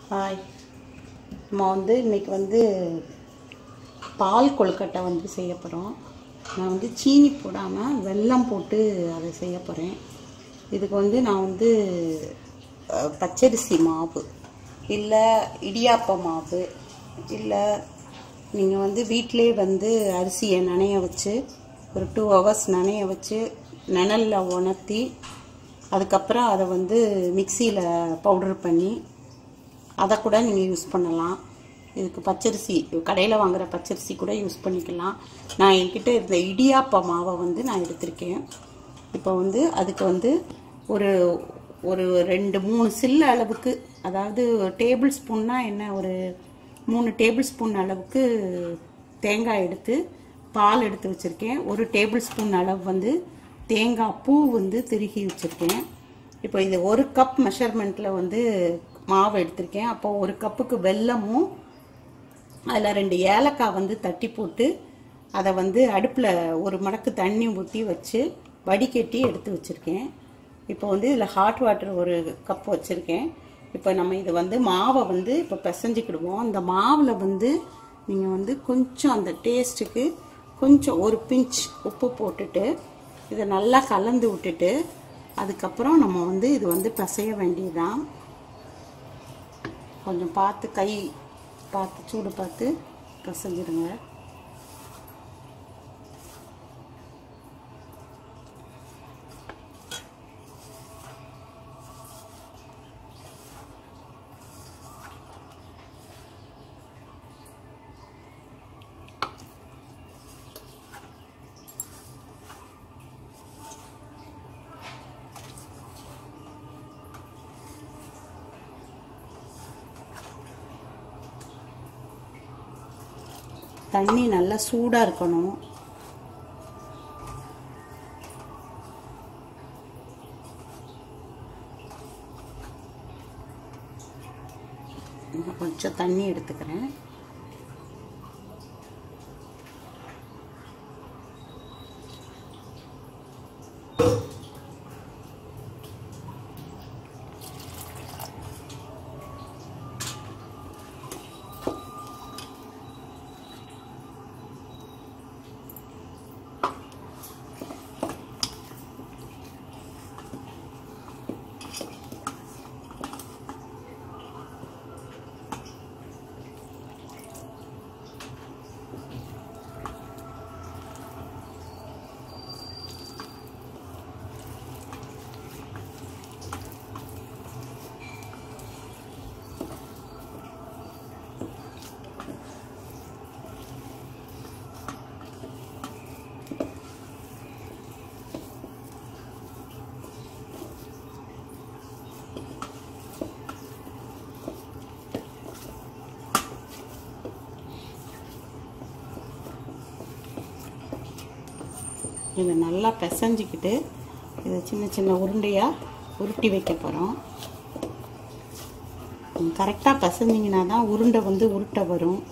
hi நம்ம வந்து இன்னைக்கு வந்து பால் கொழுக்கட்டை வந்து செய்ய போகிறோம் நான் வந்து சீனி போடாமல் வெல்லம் போட்டு அதை செய்ய போகிறேன் இதுக்கு வந்து நான் வந்து அஹ், பச்சரிசி மாவு இல்லை இடியாப்ப மாவு இல்லை நீங்கள் வந்து வீட்டிலே வந்து அரிசியை நனைய வச்சு ஒரு டூ ஹவர்ஸ் நனைய வச்சு நிழலில் உணர்த்தி அதுக்கப்புறம் அதை வந்து மிக்சியில் பவுடர் பண்ணி அதை கூட நீங்கள் யூஸ் பண்ணலாம் இதுக்கு பச்சரிசி கடையில் வாங்குற பச்சரிசி கூட யூஸ் பண்ணிக்கலாம் நான் என்கிட்ட இருந்த இடியாப்ப மாவை வந்து நான் எடுத்திருக்கேன் இப்போ வந்து அதுக்கு வந்து ஒரு ஒரு ரெண்டு மூணு சில்லு அளவுக்கு அதாவது டேபிள் ஸ்பூன்னா என்ன ஒரு மூணு டேபிள் ஸ்பூன் அளவுக்கு தேங்காய் எடுத்து பால் எடுத்து வச்சுருக்கேன் ஒரு டேபிள் ஸ்பூன் அளவு வந்து தேங்காய் பூ வந்து திருகி வச்சுருக்கேன் இப்போ இது ஒரு கப் மெஷர்மெண்ட்டில் வந்து மாவு எடுத்திருக்கேன் அப்போ ஒரு கப்புக்கு வெல்லமும் அதில் ரெண்டு ஏலக்காய் வந்து தட்டி போட்டு அதை வந்து அடுப்பில் ஒரு மடக்கு தண்ணி ஊற்றி வச்சு வடிகட்டி எடுத்து வச்சுருக்கேன் இப்போ வந்து இதில் ஹாட் வாட்டர் ஒரு கப் வச்சுருக்கேன் இப்போ நம்ம இது வந்து மாவை வந்து இப்போ பிசைஞ்சிக்கிடுவோம் அந்த மாவில் வந்து நீங்கள் வந்து கொஞ்சம் அந்த டேஸ்ட்டுக்கு கொஞ்சம் ஒரு பிஞ்ச் உப்பு போட்டுட்டு இதை நல்லா கலந்து விட்டுட்டு அதுக்கப்புறம் நம்ம வந்து இது வந்து பிசைய வேண்டியதுதான் கொஞ்சம் பார்த்து கை பார்த்து சூடு பார்த்து பிசைஞ்சிருங்க தண்ணி நல்லா சூடாக இருக்கணும் இன்னும் கொஞ்சம் தண்ணி எடுத்துக்கிறேன் இதை நல்லா பிசைஞ்சிக்கிட்டு இதை சின்ன சின்ன உருண்டையாக உருட்டி வைக்க போகிறோம் கரெக்டாக பிசைஞ்சிங்கன்னா தான் உருண்டை வந்து உருட்டை வரும்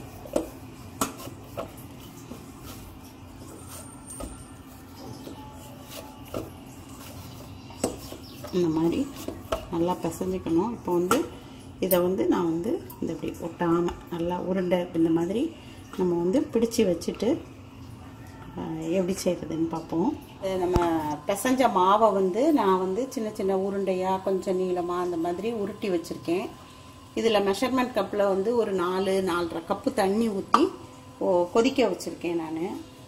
இந்த மாதிரி நல்லா பிசைஞ்சிக்கணும் இப்போ வந்து இதை வந்து நான் வந்து இந்த இப்படி ஒட்டாமல் நல்லா உருண்டை இந்த மாதிரி நம்ம வந்து பிடிச்சி வச்சுட்டு அஹ், எப்படி செய்கிறதுன்னு பார்ப்போம் இது நம்ம பிசைஞ்ச மாவை வந்து நான் வந்து சின்ன சின்ன உருண்டையாக கொஞ்சம் நீளமாக அந்த மாதிரி உருட்டி வச்சுருக்கேன் இதில் மெஷர்மெண்ட் கப்பில் வந்து ஒரு நாலு நாலரை கப்பு தண்ணி ஊற்றி கொதிக்க வச்சுருக்கேன் நான்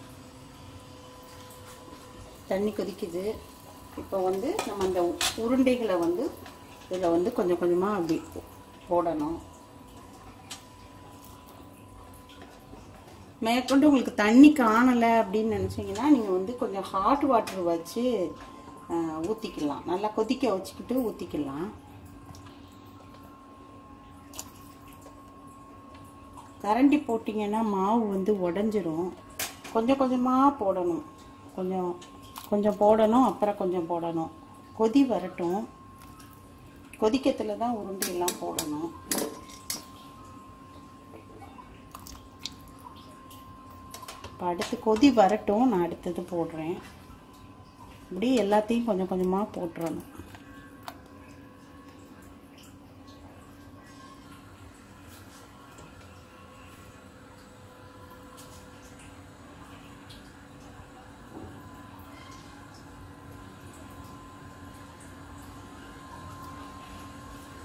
தண்ணி கொதிக்குது இப்போ வந்து நம்ம அந்த உருண்டைகளை வந்து இதில் வந்து கொஞ்சம் கொஞ்சமாக அப்படி போடணும் மேற்கொண்டு உங்களுக்கு தண்ணி காணலை அப்படின்னு நினச்சிங்கன்னா நீங்கள் வந்து கொஞ்சம் ஹாட் வாட்டர் வச்சு அஹ், ஊற்றிக்கலாம் நல்லா கொதிக்க வச்சுக்கிட்டு ஊற்றிக்கலாம் கரண்டி போட்டிங்கன்னா மாவு வந்து உடஞ்சிரும் கொஞ்சம் கொஞ்சமாக போடணும் கொஞ்சம் கொஞ்சம் போடணும் அப்புறம் கொஞ்சம் போடணும் கொதி வரட்டும் கொதிக்கத்தில் தான் உருண்டையெல்லாம் போடணும் இப்போ அடுத்து கொதி வரட்டும் நான் அடுத்தது போடுறேன் இப்படி எல்லாத்தையும் கொஞ்சம் கொஞ்சமாக போட்டுறணும்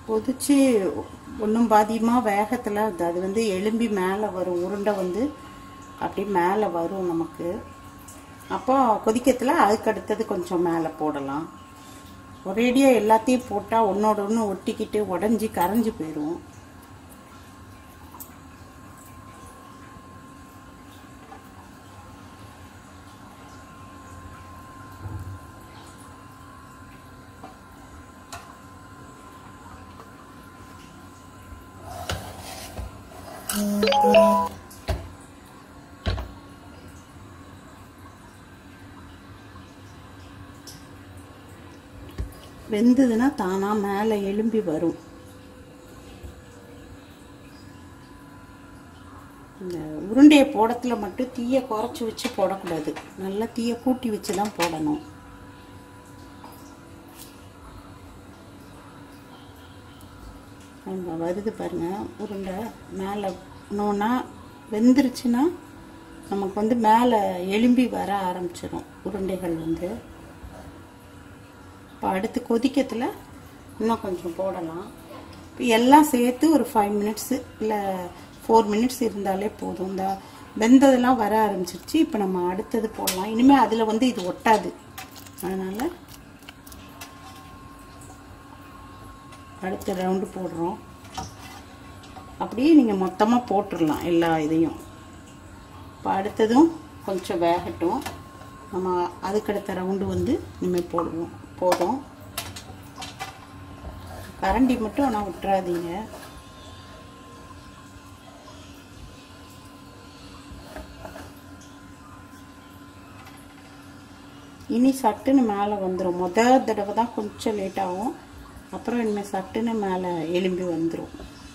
கொதிச்சு ஒன்றும் பாதியமாக வேகத்தில் அது அது வந்து எலும்பி மேலே வரும் உருண்டை வந்து அப்படியே மேலே வரும் நமக்கு அப்போ கொதிக்கத்தில் அதுக்கு அடுத்தது கொஞ்சம் மேலே போடலாம் ஒரேடியாக எல்லாத்தையும் போட்டால் ஒன்றோட ஒன்று ஒட்டிக்கிட்டு உடஞ்சி கரைஞ்சி போயிடும் வெந்ததுன்னா தானாக மேலே எலும்பி வரும் இந்த உருண்டையை போடத்தில் மட்டும் தீயை குறைச்சி வச்சு போடக்கூடாது நல்லா தீயை கூட்டி வச்சு தான் போடணும் நம்ம வருது பாருங்க உருண்டை மேலே இன்னொன்னா வெந்துருச்சுன்னா நமக்கு வந்து மேலே எலும்பி வர ஆரம்பிச்சிடும் உருண்டைகள் வந்து இப்போ அடுத்து கொதிக்கத்தில் இன்னும் கொஞ்சம் போடலாம் இப்போ எல்லாம் சேர்த்து ஒரு ஃபைவ் மினிட்ஸு இல்லை ஃபோர் மினிட்ஸ் இருந்தாலே போதும் இந்த வெந்ததெல்லாம் வர ஆரம்பிச்சிருச்சு இப்போ நம்ம அடுத்தது போடலாம் இனிமேல் அதில் வந்து இது ஒட்டாது அதனால் அடுத்த ரவுண்டு போடுறோம் அப்படியே நீங்கள் மொத்தமாக போட்டுடலாம் எல்லா இதையும் இப்போ அடுத்ததும் கொஞ்சம் வேகட்டும் நம்ம அதுக்கடுத்த ரவுண்டு வந்து இனிமேல் போடுவோம் போதும் கரண்டி மட்டும் ஆனால் விட்டுறாதீங்க இனி சட்டுன்னு மேலே வந்துடும் முத தடவை தான் கொஞ்சம் லேட் ஆகும் அப்புறம் இனிமேல் சட்டுன்னு மேலே எலும்பி வந்துடும்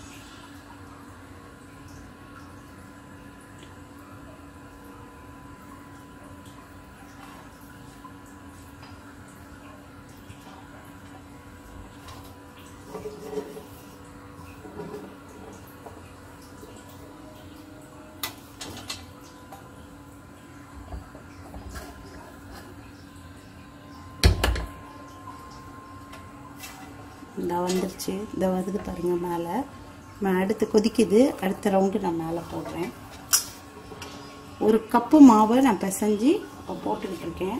இந்த வந்துருச்சு இந்த வருது பாருங்க மேலே நான் அடுத்து கொதிக்குது அடுத்த ரவுண்டு நான் மேலே போடுறேன் ஒரு கப்பு மாவை நான் பிசைஞ்சு இப்போ போட்டுக்கிட்டு இருக்கேன்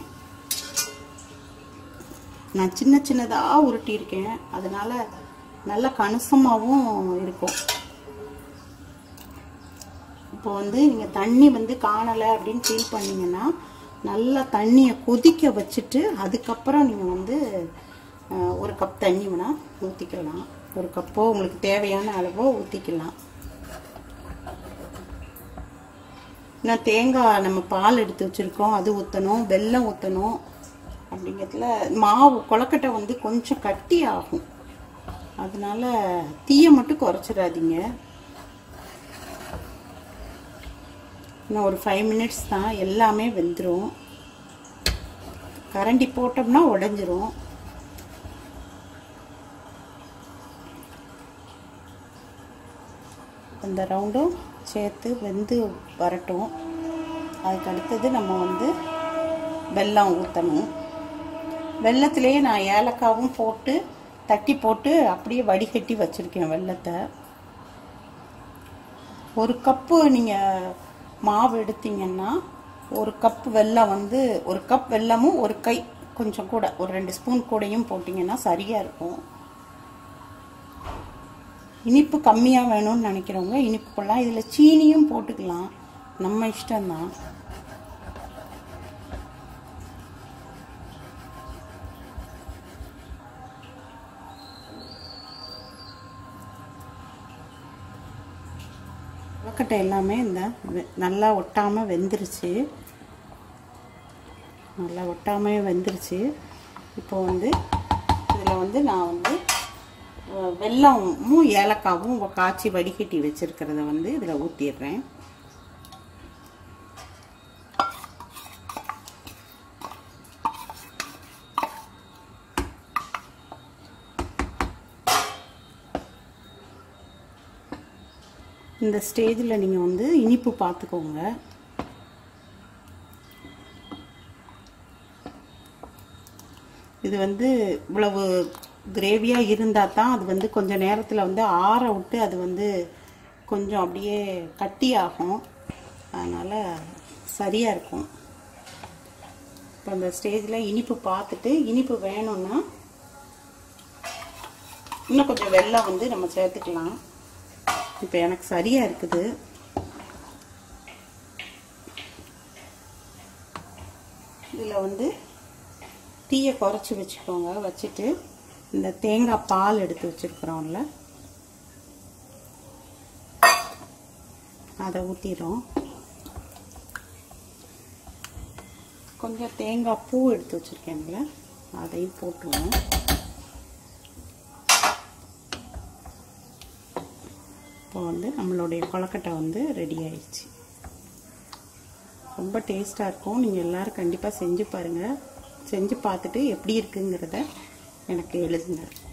நான் சின்ன சின்னதாக உருட்டியிருக்கேன் அதனால நல்ல கணிசமாகவும் இருக்கும் இப்போ வந்து நீங்கள் தண்ணி வந்து காணலை அப்படின்னு ஃபீல் பண்ணீங்கன்னா நல்லா தண்ணியை கொதிக்க வச்சுட்டு அதுக்கப்புறம் நீங்கள் வந்து அஹ், ஒரு கப் தண்ணி வேணால் ஊற்றிக்கலாம் ஒரு கப்போ உங்களுக்கு தேவையான அளவோ ஊற்றிக்கலாம் இன்னும் தேங்காய் நம்ம பால் எடுத்து வச்சுருக்கோம் அது ஊற்றணும் வெல்லம் ஊற்றணும் அப்படிங்கிறதுல மாவு கொழக்கட்டை வந்து கொஞ்சம் கட்டி ஆகும் அதனால தீயை மட்டும் குறைச்சிடாதீங்க இன்னும் ஒரு ஃபைவ் மினிட்ஸ் தான் எல்லாமே வெந்துடும் கரண்டி போட்டோம்னா உடஞ்சிரும் அந்த ரவுண்டும் சேர்த்து வெந்து வரட்டும் அதுக்கு அடுத்தது நம்ம வந்து வெல்லம் ஊற்றணும் வெள்ளத்திலேயே நான் ஏலக்காவும் போட்டு தட்டி போட்டு அப்படியே வடிகட்டி வச்சுருக்கேன் வெள்ளத்தை ஒரு கப்பு நீங்கள் மாவு எடுத்தீங்கன்னா ஒரு கப் வெல்லம் வந்து ஒரு கப் வெல்லமும் ஒரு கை கொஞ்சம் கூட ஒரு ரெண்டு ஸ்பூன் கூடையும் போட்டிங்கன்னா சரியாக இருக்கும் இனிப்பு கம்மியாக வேணும்னு நினைக்கிறவங்க இனிப்பு போடலாம் இதில் சீனியும் போட்டுக்கலாம் நம்ம இஷ்டம்தான் கொழுக்கட்டை எல்லாமே இந்த வெ- நல்லா ஒட்டாமல் வெந்துருச்சு நல்லா ஒட்டாமே வெந்துருச்சு இப்போ வந்து இதில் வந்து நான் வந்து அஹ், வெல்லமும் ஏலக்காவும் காய்ச்சி வடிகட்டி வச்சிருக்கிறத வந்து இதில் ஊற்றிடுறேன் இந்த ஸ்டேஜில் நீங்கள் வந்து இனிப்பு பார்த்துக்கோங்க இது வந்து இவ்வளவு கிரேவியாக இருந்தால் தான் அது வந்து கொஞ்சம் நேரத்தில் வந்து ஆற விட்டு அது வந்து கொஞ்சம் அப்படியே கட்டி ஆகும் அதனால் சரியாக இருக்கும் இப்போ அந்த ஸ்டேஜில் இனிப்பு பார்த்துட்டு இனிப்பு வேணும்னா இன்னும் கொஞ்சம் வெல்லம் வந்து நம்ம சேர்த்துக்கலாம் இப்போ எனக்கு சரியாக இருக்குது இதில் வந்து தீயை குறைச்சி வச்சுக்கோங்க வச்சுட்டு இந்த தேங்காய் பால் எடுத்து வச்சுருக்குறோம்ல அதை ஊற்றிடும் கொஞ்சம் தேங்காய் பூ எடுத்து வச்சுருக்கேன்ல அதையும் போட்டுருவோம் இப்போ வந்து நம்மளுடைய கொலக்கட்டை வந்து ரெடி ஆயிடுச்சு ரொம்ப டேஸ்ட்டாக இருக்கும் நீங்கள் எல்லோரும் கண்டிப்பாக செஞ்சு பாருங்கள் செஞ்சு பார்த்துட்டு எப்படி இருக்குங்கிறத எனக்கு எழுதுங்க